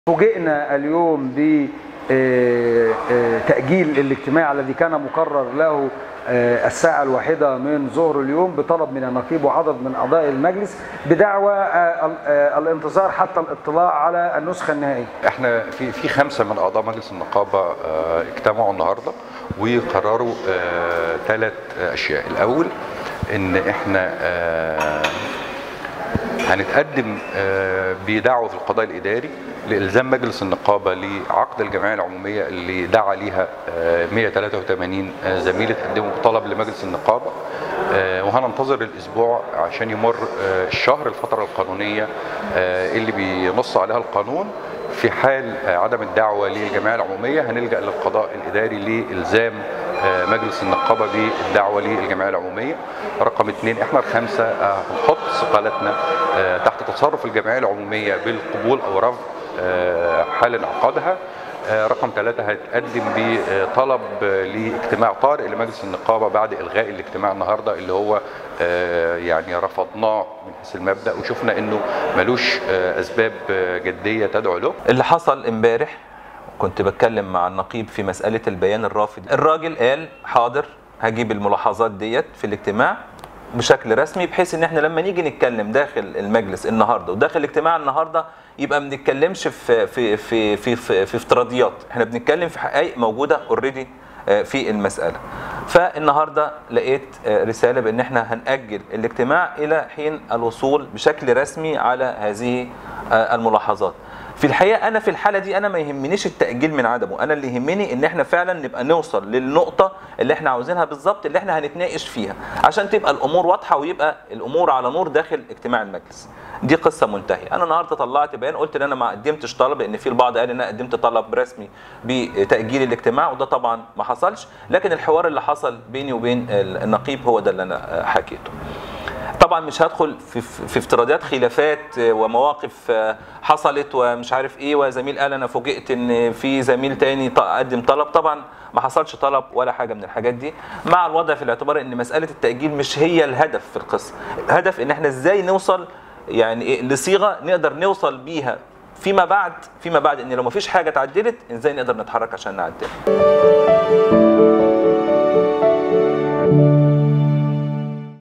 فوجئنا اليوم ب تأجيل الاجتماع الذي كان مقرر له الساعة الواحدة من ظهر اليوم بطلب من النقيب وعدد من أعضاء المجلس بدعوى الانتظار حتى الاطلاع على النسخة النهائية. احنا في في خمسة من أعضاء مجلس النقابة اجتمعوا النهاردة وقرروا ثلاث أشياء، الأول إن احنا هنتقدم بدعوة في القضاء الإداري لإلزام مجلس النقابة لعقد الجمعية العمومية اللي دعا ليها 183 زميل اتقدموا بطلب لمجلس النقابة وهننتظر الأسبوع عشان يمر الشهر الفترة القانونية اللي بينص عليها القانون في حال عدم الدعوة للجمعية العمومية هنلجأ للقضاء الإداري لإلزام مجلس النقابه بالدعوه للجمعيه العموميه. رقم اثنين احنا الخمسه هنحط استقالتنا تحت تصرف الجمعيه العموميه بالقبول او رفض حال انعقادها. رقم ثلاثة هتقدم بطلب لاجتماع طارئ لمجلس النقابة بعد إلغاء الاجتماع النهاردة اللي هو يعني رفضناه من حيث المبدأ وشفنا إنه ملوش أسباب جدية تدعو له اللي حصل امبارح كنت بتكلم مع النقيب في مسألة البيان الرافض الراجل قال حاضر هجيب الملاحظات ديت في الاجتماع بشكل رسمي بحيث ان احنا لما نيجي نتكلم داخل المجلس النهارده وداخل الاجتماع النهارده يبقى ما بنتكلمش في في في في في, في افتراضيات احنا بنتكلم في حقائق موجوده اوريدي في المساله فالنهارده لقيت رساله بان احنا هنأجل الاجتماع الى حين الوصول بشكل رسمي على هذه الملاحظات في الحقيقه انا في الحاله دي انا ما يهمنيش التاجيل من عدمه انا اللي يهمني ان احنا فعلا نبقى نوصل للنقطه اللي احنا عاوزينها بالظبط اللي احنا هنتناقش فيها عشان تبقى الامور واضحه ويبقى الامور على نور داخل اجتماع المجلس دي قصه منتهيه انا النهارده طلعت بيان قلت ان انا ما قدمتش طلب لان في البعض قال ان انا قدمت طلب رسمي بتاجيل الاجتماع وده طبعا ما حصلش لكن الحوار اللي حصل بيني وبين النقيب هو ده اللي انا حكيته طبعا مش هدخل في, في افتراضيات خلافات ومواقف حصلت ومش عارف ايه وزميل قال انا فوجئت ان في زميل تاني قدم طلب طبعا ما حصلش طلب ولا حاجه من الحاجات دي مع الوضع في الاعتبار ان مساله التاجيل مش هي الهدف في القصه الهدف ان احنا ازاي نوصل يعني إيه لصيغه نقدر نوصل بيها فيما بعد فيما بعد ان لو ما فيش حاجه اتعدلت ازاي نقدر نتحرك عشان نعدلها